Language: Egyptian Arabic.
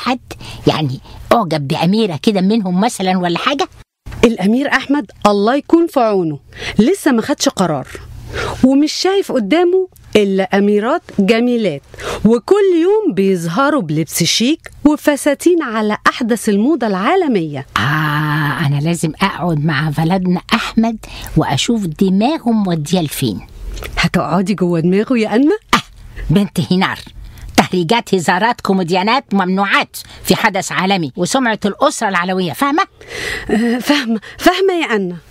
حد يعني أعجب بأميرة كده منهم مثلا ولا حاجة الأمير أحمد الله يكون في عونه لسه ما خدش قرار ومش شايف قدامه إلا أميرات جميلات وكل يوم بيظهروا بلبس شيك وفساتين على أحدث الموضة العالمية آه أنا لازم أقعد مع بلدنا أحمد وأشوف دماغه مودية لفين هتقعدي جوه دماغه يا أنمة؟ آه بنت هنار تهريجات هزارات كوميديانات ممنوعات في حدث عالمي وسمعة الأسرة العلوية فاهمة؟ آه، فاهمة فاهمة يا أنا